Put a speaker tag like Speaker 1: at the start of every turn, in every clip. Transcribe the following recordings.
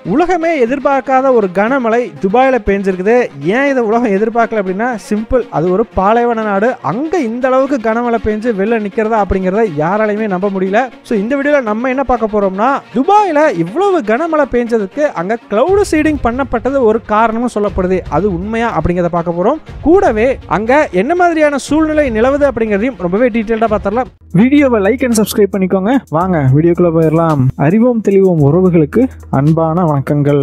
Speaker 1: உலகமே எதிர்பார்க்காத ஒரு கனமழை துபாயில் பெஞ்சிருக்குது ஏன் இதை உலகம் எதிர்பார்க்கல அப்படின்னா சிம்பிள் அது ஒரு பாலைவன நாடு அங்கே இந்த அளவுக்கு கனமழை பெஞ்சு வெளில நிற்கிறதா அப்படிங்கிறத யாராலையுமே நம்ப முடியல ஸோ இந்த வீடியோவில் நம்ம என்ன பார்க்க போகிறோம்னா துபாயில் இவ்வளவு கனமழை பெஞ்சதுக்கு அங்கே க்ளவுடு சீடிங் பண்ணப்பட்டது ஒரு காரணமும் சொல்லப்படுது அது உண்மையா அப்படிங்கிறத பார்க்க போகிறோம் கூடவே அங்கே என்ன மாதிரியான சூழ்நிலை நிலவுது அப்படிங்கிறதையும் ரொம்பவே டீட்டெயில்டாக பார்த்துடலாம் வீடியோவை லைக் அண்ட் சப்ஸ்கிரைப் பண்ணிக்கோங்க வாங்க வீடியோக்குள்ளே போயிடலாம் அறிவோம் தெளிவோம் உறவுகளுக்கு அன்பான வணக்கங்கள்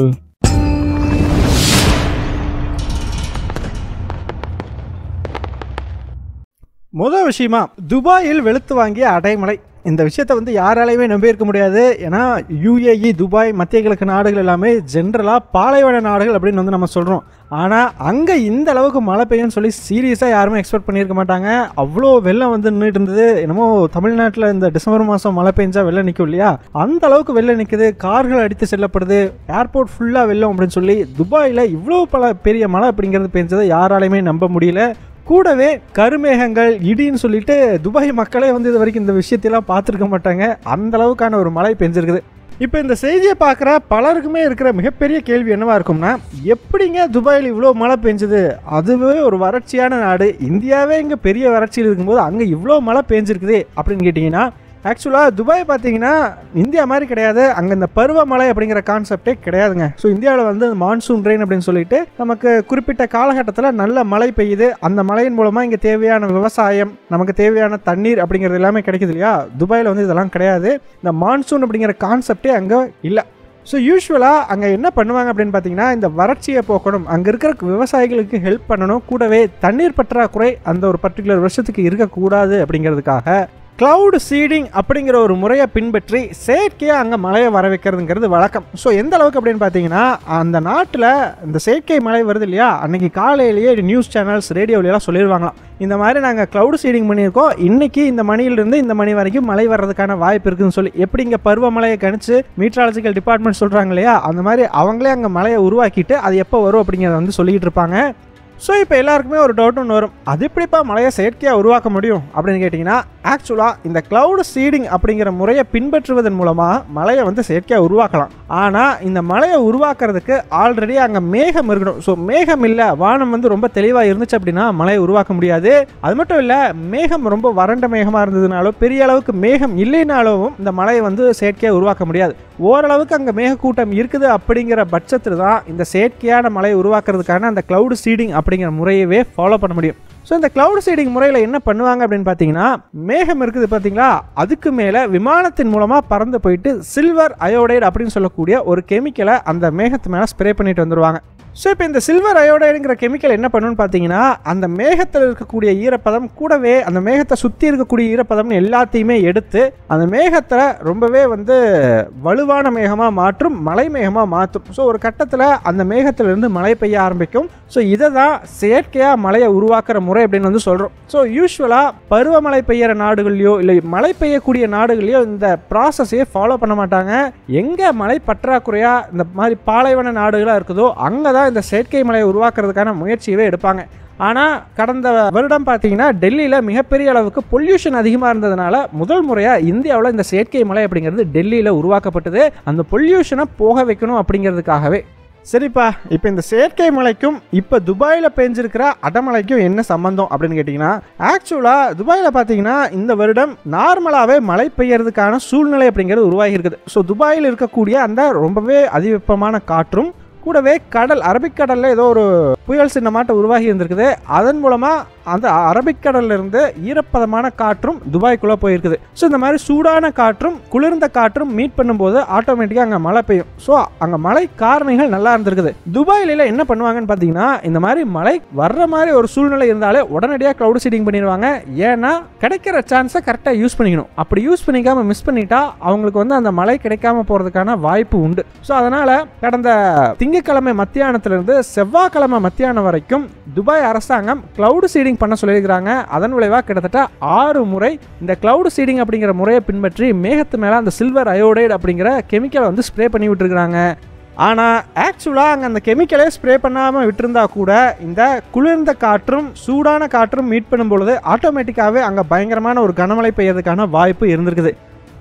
Speaker 1: முதல் விஷயமா துபாயில் வெளுத்து வாங்கிய அடைமழை இந்த விஷயத்தை வந்து யாராலையுமே நம்பியிருக்க முடியாது ஏன்னா யுஏஇ துபாய் மத்திய கிழக்கு நாடுகள் எல்லாமே ஜென்ரலாக பாலைவன நாடுகள் அப்படின்னு வந்து நம்ம சொல்கிறோம் ஆனால் அங்கே இந்த அளவுக்கு மழை பெய்யும்னு சொல்லி சீரியஸாக யாருமே எக்ஸ்பெக்ட் பண்ணியிருக்க மாட்டாங்க அவ்வளோ வெள்ளம் வந்து நின்றுட்டு இருந்தது என்னமோ தமிழ்நாட்டில் இந்த டிசம்பர் மாதம் மழை பெஞ்சா வெள்ளம் நிற்கும் இல்லையா அந்த அளவுக்கு வெள்ளம் நிற்குது கார்கள் அடித்து செல்லப்படுது ஏர்போர்ட் ஃபுல்லாக வெள்ளம் அப்படின்னு சொல்லி துபாயில் இவ்வளோ பல பெரிய மழை அப்படிங்கிறது பெஞ்சதை யாராலையுமே நம்ப முடியல கூடவே கருமேகங்கள் இடின்னு சொல்லிட்டு துபாய் மக்களே வந்து இது வரைக்கும் இந்த விஷயத்தையெல்லாம் பார்த்துருக்க மாட்டாங்க அந்த அளவுக்கான ஒரு மழை பெஞ்சிருக்குது இப்போ இந்த செய்தியை பார்க்குற பலருக்குமே இருக்கிற மிகப்பெரிய கேள்வி என்னவா இருக்கும்னா எப்படிங்க துபாயில் இவ்வளோ மழை பெஞ்சுது அதுவே ஒரு வறட்சியான நாடு இந்தியாவே இங்கே பெரிய வறட்சியில் இருக்கும்போது அங்கே இவ்வளோ மழை பெஞ்சிருக்குது அப்படின்னு கேட்டிங்கன்னா ஆக்சுவலாக துபாய் பார்த்தீங்கன்னா இந்தியா மாதிரி கிடையாது அங்கே இந்த பருவமழை அப்படிங்கிற கான்செப்டே கிடையாதுங்க ஸோ இந்தியாவில் வந்து மான்சூன் ரெயின் அப்படின்னு சொல்லிட்டு நமக்கு குறிப்பிட்ட காலகட்டத்தில் நல்ல மழை பெய்யுது அந்த மழையின் மூலமாக இங்கே தேவையான விவசாயம் நமக்கு தேவையான தண்ணீர் அப்படிங்கிறது எல்லாமே கிடைக்குது இல்லையா துபாயில் வந்து இதெல்லாம் கிடையாது இந்த மான்சூன் அப்படிங்கிற கான்செப்டே அங்கே இல்லை ஸோ யூஸ்வலாக அங்கே என்ன பண்ணுவாங்க அப்படின்னு பார்த்தீங்கன்னா இந்த வறட்சியை போக்கணும் அங்கே இருக்கிற விவசாயிகளுக்கு ஹெல்ப் பண்ணணும் கூடவே தண்ணீர் பற்றாக்குறை அந்த ஒரு பர்டிகுலர் வருஷத்துக்கு இருக்கக்கூடாது அப்படிங்கிறதுக்காக கிளவுட் சீடிங் அப்படிங்கிற ஒரு முறையை பின்பற்றி செயற்கையாக அங்கே மழையை வர வைக்கிறதுங்கிறது வழக்கம் ஸோ எந்த அளவுக்கு அப்படின்னு பார்த்தீங்கன்னா அந்த நாட்டில் இந்த செயற்கை மழை வருது இல்லையா அன்னைக்கு காலையிலேயே நியூஸ் சேனல்ஸ் ரேடியோவிலாம் சொல்லிடுவாங்களாம் இந்த மாதிரி நாங்கள் க்ளவுட் சீடிங் பண்ணியிருக்கோம் இன்னைக்கு இந்த மணியிலிருந்து இந்த மணி வரைக்கும் மழை வர்றதுக்கான வாய்ப்பு இருக்குன்னு சொல்லி எப்படி இங்கே பருவமழையை கணிச்சு மீட்ராலஜிக்கல் டிபார்ட்மெண்ட் சொல்கிறாங்க இல்லையா அந்த மாதிரி அவங்களே அங்கே மழையை உருவாக்கிட்டு அது எப்போ வரும் அப்படிங்கிறத வந்து சொல்லிக்கிட்டு இருப்பாங்க ஸோ இப்போ எல்லாருக்குமே ஒரு டவுட் ஒன்று வரும் அது எப்படிப்பா மழையை செயற்கையாக உருவாக்க முடியும் அப்படின்னு கேட்டிங்கன்னா ஆக்சுவலாக இந்த கிளவுட் சீடிங் அப்படிங்கிற முறையை பின்பற்றுவதன் மூலமாக மழையை வந்து செயற்கையாக உருவாக்கலாம் ஆனால் இந்த மழையை உருவாக்குறதுக்கு ஆல்ரெடி அங்கே மேகம் இருக்கணும் ஸோ மேகம் இல்லை வானம் வந்து ரொம்ப தெளிவாக இருந்துச்சு அப்படின்னா மழையை உருவாக்க முடியாது அது மட்டும் இல்லை மேகம் ரொம்ப வறண்ட மேகமாக இருந்ததுனாலோ பெரிய அளவுக்கு மேகம் இல்லைனாலும் இந்த மழையை வந்து செயற்கையாக உருவாக்க முடியாது ஓரளவுக்கு அங்கே மேகக்கூட்டம் இருக்குது அப்படிங்கிற பட்சத்தில் தான் இந்த செயற்கையான மழையை உருவாக்குறதுக்கான அந்த கிளவுட் சீடிங் அப்படிங்கிற முறையவே ஃபாலோ பண்ண முடியும் ஸோ இந்த கிளவுட் சீடிங் முறையில் என்ன பண்ணுவாங்க அப்படின்னு பார்த்தீங்கன்னா மேகம் இருக்குது பார்த்தீங்களா அதுக்கு மேலே விமானத்தின் மூலமாக பறந்து போயிட்டு சில்வர் அயோடைடு அப்படின்னு சொல்லக்கூடிய ஒரு கெமிக்கலை அந்த மேகத்து மேலே ஸ்ப்ரே பண்ணிட்டு வந்துடுவாங்க ஸோ இப்போ இந்த சில்வர் அயோடைடுங்கிற கெமிக்கல் என்ன பண்ணுன்னு பார்த்தீங்கன்னா அந்த மேகத்தில் இருக்கக்கூடிய ஈரப்பதம் கூடவே அந்த மேகத்தை சுற்றி இருக்கக்கூடிய ஈரப்பதம்னு எல்லாத்தையுமே எடுத்து அந்த மேகத்தில் ரொம்பவே வந்து வலுவான மேகமாக மாற்றும் மலை மேகமாக மாற்றும் ஸோ ஒரு கட்டத்தில் அந்த மேகத்திலிருந்து மழை பெய்ய ஆரம்பிக்கும் ஸோ இதை தான் செயற்கையாக மழையை உருவாக்குற முறை அப்படின்னு வந்து சொல்கிறோம் ஸோ யூஸ்வலாக பருவமழை பெய்கிற நாடுகள்லையோ இல்லை மழை பெய்யக்கூடிய நாடுகள்லையோ இந்த ப்ராசஸையே ஃபாலோ பண்ண மாட்டாங்க எங்கே மழை பற்றாக்குறையாக இந்த மாதிரி பாலைவன நாடுகளாக இருக்குதோ அங்கே தான் இந்த செயற்கை மலையை உருவாக்குறதுக்கான முயற்சியவே எடுப்பாங்க ஆனால் கடந்த வருடம் பார்த்தீங்கன்னா டெல்லியில் மிகப்பெரிய அளவுக்கு பொல்யூஷன் அதிகமாக இருந்ததுனால முதல் முறையாக இந்தியாவில் இந்த செயற்கை மலை அப்படிங்கிறது டெல்லியில் உருவாக்கப்பட்டது அந்த பொல்யூஷனை போக வைக்கணும் அப்படிங்கிறதுக்காகவே சரிப்பா இப்போ இந்த செயற்கை மலைக்கும் இப்போ துபாயில் பெஞ்சிருக்கிற அடமலைக்கும் என்ன சம்பந்தம் அப்படின்னு கேட்டிங்கன்னா ஆக்சுவலாக துபாயில் பார்த்தீங்கன்னா இந்த வருடம் நார்மலாகவே மழை பெய்யறதுக்கான சூழ்நிலை அப்படிங்கிறது உருவாகி இருக்குது ஸோ துபாயில் இருக்கக்கூடிய அந்த ரொம்பவே அதிவெப்பமான காற்றும் கூடவே கடல் அரபிக்கடலில் ஏதோ ஒரு புயல் சின்னமாட்ட உருவாகி இருந்திருக்குது அதன் மூலமாக அந்த அரபிக்கடல்ல இருந்து ஈரப்பதமான காற்றும் துபாய்க்குள்ளே போயிருக்குது ஸோ இந்த மாதிரி சூடான காற்றும் குளிர்ந்த காற்றும் மீட் பண்ணும்போது ஆட்டோமேட்டிக்காக அங்கே மழை பெய்யும் ஸோ அங்கே மழை காரணிகள் நல்லா இருந்திருக்குது துபாயில என்ன பண்ணுவாங்கன்னு பார்த்தீங்கன்னா இந்த மாதிரி மழை வர்ற மாதிரி ஒரு சூழ்நிலை இருந்தாலே உடனடியாக க்ளவுட் சீடிங் பண்ணிடுவாங்க ஏன்னா கிடைக்கிற சான்ஸை கரெக்டாக யூஸ் பண்ணிக்கணும் அப்படி யூஸ் பண்ணிக்காம மிஸ் பண்ணிட்டா அவங்களுக்கு வந்து அந்த மழை கிடைக்காம போகிறதுக்கான வாய்ப்பு உண்டு ஸோ அதனால் கடந்த திங்கட்கிழமை மத்தியானத்திலிருந்து செவ்வாய்க்கிழமை மத்தியானம் வரைக்கும் துபாய் அரசாங்கம் கிளவுட் சீடிங் பண்ண சொல்லியிருக்கிறாங்க அதன் விளைவாக கிட்டத்தட்ட ஆறு முறை இந்த கிளவுட் சீடிங் அப்படிங்கிற முறையை பின்பற்றி மேகத்து மேலே அந்த சில்வர் அயோடைடு அப்படிங்கிற கெமிக்கலை வந்து ஸ்ப்ரே பண்ணி விட்டுருக்காங்க ஆனால் ஆக்சுவலாக அங்கே அந்த கெமிக்கலே ஸ்ப்ரே பண்ணாமல் விட்டிருந்தா கூட இந்த குளிர்ந்த காற்றும் சூடான காற்றும் மீட் பண்ணும் பொழுது ஆட்டோமேட்டிக்காகவே அங்கே பயங்கரமான ஒரு கனமழை பெய்யறதுக்கான வாய்ப்பு இருந்திருக்குது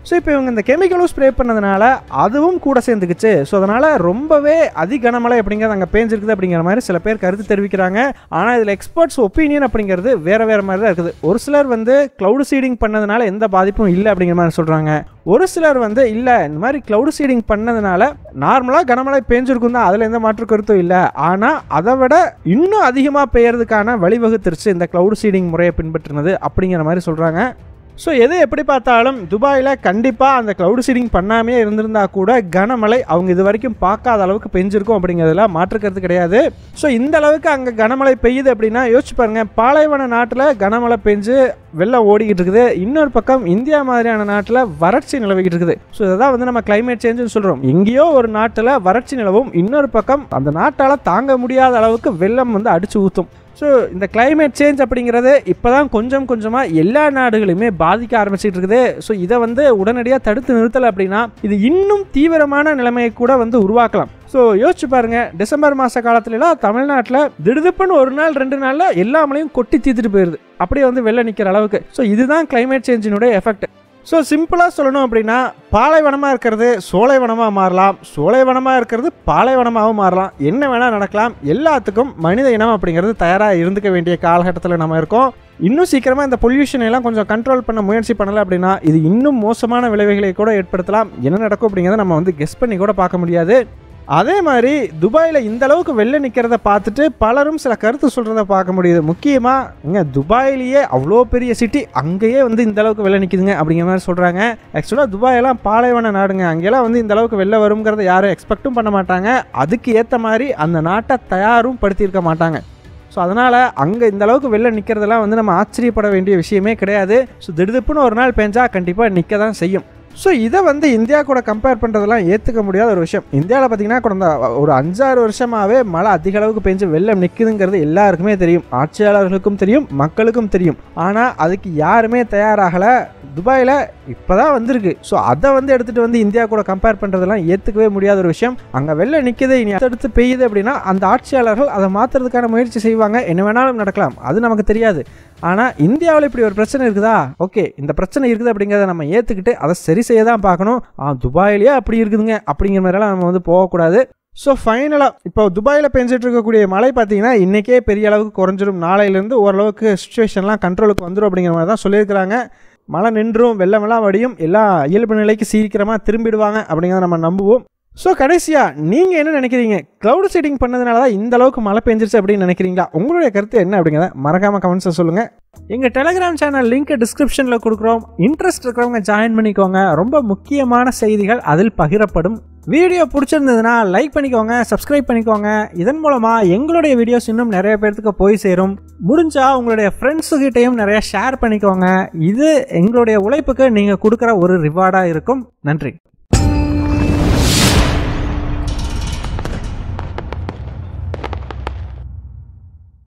Speaker 1: ஸோ இப்போ இவங்க இந்த கெமிக்கலும் ஸ்ப்ரே பண்ணதுனால அதுவும் கூட சேர்ந்துக்குச்சு ஸோ அதனால் ரொம்பவே அதிகனமழை அப்படிங்கிறது அங்கே பேஞ்சிருக்குது அப்படிங்கிற மாதிரி சில பேர் கருத்து தெரிவிக்கிறாங்க ஆனால் இதில் எக்ஸ்பர்ட்ஸ் ஒப்பீனியன் அப்படிங்கிறது வேறு வேறு மாதிரி தான் இருக்குது ஒரு சிலர் வந்து க்ளவுட் சீடிங் பண்ணதுனால எந்த பாதிப்பும் இல்லை அப்படிங்கிற மாதிரி சொல்கிறாங்க ஒரு சிலர் வந்து இல்லை இந்த மாதிரி க்ளவுட் சீடிங் பண்ணதுனால நார்மலாக கனமழை பேஞ்சிருக்கும் தான் அதில் எந்த மாற்று கருத்தும் இல்லை ஆனால் அதை விட இன்னும் அதிகமாக பெய்யறதுக்கான வழிவகுத்துருச்சு இந்த க்ளவுட் சீடிங் முறையை பின்பற்றினது அப்படிங்கிற மாதிரி சொல்கிறாங்க ஸோ எது எப்படி பார்த்தாலும் துபாயில் கண்டிப்பாக அந்த க்ளவுட் சீடிங் பண்ணாமே இருந்திருந்தா கூட கனமழை அவங்க இது வரைக்கும் பார்க்காத அளவுக்கு பெஞ்சிருக்கும் அப்படிங்கிறதுல மாற்றுக்கிறது கிடையாது ஸோ இந்த அளவுக்கு அங்கே கனமழை பெய்யுது அப்படின்னா யோசிச்சு பாருங்க பாலைவன நாட்டில் கனமழை பெஞ்சு வெள்ளம் ஓடிக்கிட்டு இருக்குது இன்னொரு பக்கம் இந்தியா மாதிரியான நாட்டில் வறட்சி நிலவிக்கிட்டு இருக்குது ஸோ இதான் வந்து நம்ம கிளைமேட் சேஞ்சுன்னு சொல்கிறோம் எங்கேயோ ஒரு நாட்டில் வறட்சி நிலவும் இன்னொரு பக்கம் அந்த நாட்டால் தாங்க முடியாத அளவுக்கு வெள்ளம் வந்து அடிச்சு ஊற்றும் ஸோ இந்த climate சேஞ்ச் அப்படிங்கிறது இப்போ தான் கொஞ்சம் கொஞ்சமாக எல்லா நாடுகளுமே பாதிக்க ஆரம்பிச்சிட்டு இருக்குது ஸோ இதை வந்து உடனடியாக தடுத்து நிறுத்தலை அப்படின்னா இது இன்னும் தீவிரமான நிலைமையை கூட வந்து உருவாக்கலாம் ஸோ யோசிச்சு பாருங்க டிசம்பர் மாத காலத்துலலாம் தமிழ்நாட்டில் திடுதிப்புன்னு ஒரு நாள் ரெண்டு நாளில் எல்லா மழையும் கொட்டி தீர்த்துட்டு போயிடுது அப்படியே வந்து வெளில நிற்கிற அளவுக்கு ஸோ இதுதான் climate சேஞ்சினுடைய எஃபெக்ட் ஸோ சிம்பிளாக சொல்லணும் அப்படின்னா பாலைவனமாக இருக்கிறது சோலைவனமாக மாறலாம் சோலைவனமாக இருக்கிறது பாலைவனமாகவும் மாறலாம் என்ன வேணால் நடக்கலாம் எல்லாத்துக்கும் மனித இனம் அப்படிங்கிறது தயாராக இருந்துக்க வேண்டிய காலகட்டத்தில் நம்ம இருக்கோம் இன்னும் சீக்கிரமாக இந்த பொல்யூஷன் எல்லாம் கொஞ்சம் கண்ட்ரோல் பண்ண முயற்சி பண்ணலை அப்படின்னா இது இன்னும் மோசமான விளைவுகளை கூட ஏற்படுத்தலாம் என்ன நடக்கும் அப்படிங்கிறத நம்ம வந்து கெஸ் பண்ணி கூட பார்க்க முடியாது அதே மாதிரி துபாயில் இந்த அளவுக்கு வெளில நிற்கிறத பார்த்துட்டு பலரும் சில கருத்து சொல்கிறத பார்க்க முடியுது முக்கியமாக இங்கே துபாயிலேயே அவ்வளோ பெரிய சிட்டி அங்கேயே வந்து இந்த அளவுக்கு வெளில நிற்குதுங்க அப்படிங்கிற மாதிரி சொல்கிறாங்க ஆக்சுவலாக துபாயெல்லாம் பாலைவன நாடுங்க அங்கெல்லாம் வந்து இந்த அளவுக்கு வெளில வருங்கிறத யாரும் எக்ஸ்பெக்ட்டும் பண்ண மாட்டாங்க அதுக்கு ஏற்ற மாதிரி அந்த நாட்டை தயாரும் படுத்தியிருக்க மாட்டாங்க ஸோ அதனால் அங்கே இந்த அளவுக்கு வெளில நிற்கிறதெல்லாம் வந்து நம்ம ஆச்சரியப்பட வேண்டிய விஷயமே கிடையாது ஸோ திடுதிப்புன்னு ஒரு நாள் பெஞ்சா கண்டிப்பாக நிற்க தான் செய்யும் ஸோ இதை வந்து இந்தியா கூட கம்பேர் பண்ணுறதெல்லாம் ஏற்றுக்க முடியாத ஒரு விஷயம் இந்தியாவில் பார்த்தீங்கன்னா கடந்த ஒரு அஞ்சாறு வருஷமாகவே மழை அதிக அளவுக்கு பெஞ்சு வெள்ளம் நிற்குதுங்கிறது எல்லாருக்குமே தெரியும் ஆட்சியாளர்களுக்கும் தெரியும் மக்களுக்கும் தெரியும் ஆனால் அதுக்கு யாருமே தயாராகலை துபாயில் இப்போ தான் வந்திருக்கு ஸோ அதை வந்து எடுத்துகிட்டு வந்து இந்தியா கூட கம்பேர் பண்ணுறதெல்லாம் ஏற்றுக்கவே முடியாத ஒரு விஷயம் அங்கே வெள்ளம் நிற்குது இனி அடுத்து பெய்யுது அப்படின்னா அந்த ஆட்சியாளர்கள் அதை மாற்றுறதுக்கான முயற்சி செய்வாங்க என்ன வேணாலும் நடக்கலாம் அது நமக்கு தெரியாது ஆனால் இந்தியாவில் இப்படி ஒரு பிரச்சனை இருக்குதா ஓகே இந்த பிரச்சனை இருக்குது அப்படிங்கிறத நம்ம ஏற்றுக்கிட்டு அதை சரி செய்ய தான் பார்க்கணும் ஆ துபாயிலேயே அப்படி இருக்குதுங்க அப்படிங்கிற மாதிரிலாம் நம்ம வந்து போகக்கூடாது ஸோ ஃபைனலாக இப்போ துபாயில் பெஞ்சிட்டு இருக்கக்கூடிய மழை பார்த்தீங்கன்னா இன்றைக்கே பெரிய அளவுக்கு குறைஞ்சிரும் நாளையிலேருந்து ஓரளவுக்கு சுச்சுவேஷன்லாம் கண்ட்ரோலுக்கு வந்துடும் அப்படிங்கிற மாதிரி தான் சொல்லியிருக்கிறாங்க மழை நின்றும் வெள்ளமெல்லாம் வடியும் எல்லாம் இயல்பு நிலைக்கு சீக்கிரமாக திரும்பிடுவாங்க அப்படிங்கிறத நம்ம நம்புவோம் ஸோ கடைசியாக நீங்கள் என்ன நினைக்கிறீங்க க்ளவுட் சீட்டிங் பண்ணதுனால தான் இந்த அளவுக்கு மழை பெஞ்சிருச்சு அப்படின்னு நினைக்கிறீங்களா உங்களுடைய கருத்து என்ன அப்படிங்கிறத மறக்காமல் கமெண்ட்ஸை சொல்லுங்கள் எங்கள் டெலிகிராம் சேனல் லிங்க் டிஸ்கிரிப்ஷனில் கொடுக்குறோம் இன்ட்ரெஸ்ட் இருக்கிறவங்க ஜாயின் பண்ணிக்கோங்க ரொம்ப முக்கியமான செய்திகள் அதில் பகிரப்படும் வீடியோ பிடிச்சிருந்ததுன்னா லைக் பண்ணிக்கோங்க சப்ஸ்கிரைப் பண்ணிக்கோங்க இதன் மூலமாக எங்களுடைய வீடியோஸ் இன்னும் நிறைய பேர்த்துக்கு போய் சேரும் முடிஞ்சா உங்களுடைய ஃப்ரெண்ட்ஸுக்கிட்டையும் நிறைய ஷேர் பண்ணிக்கோங்க இது எங்களுடைய உழைப்புக்கு நீங்கள் கொடுக்குற ஒரு ரிவார்டாக இருக்கும் நன்றி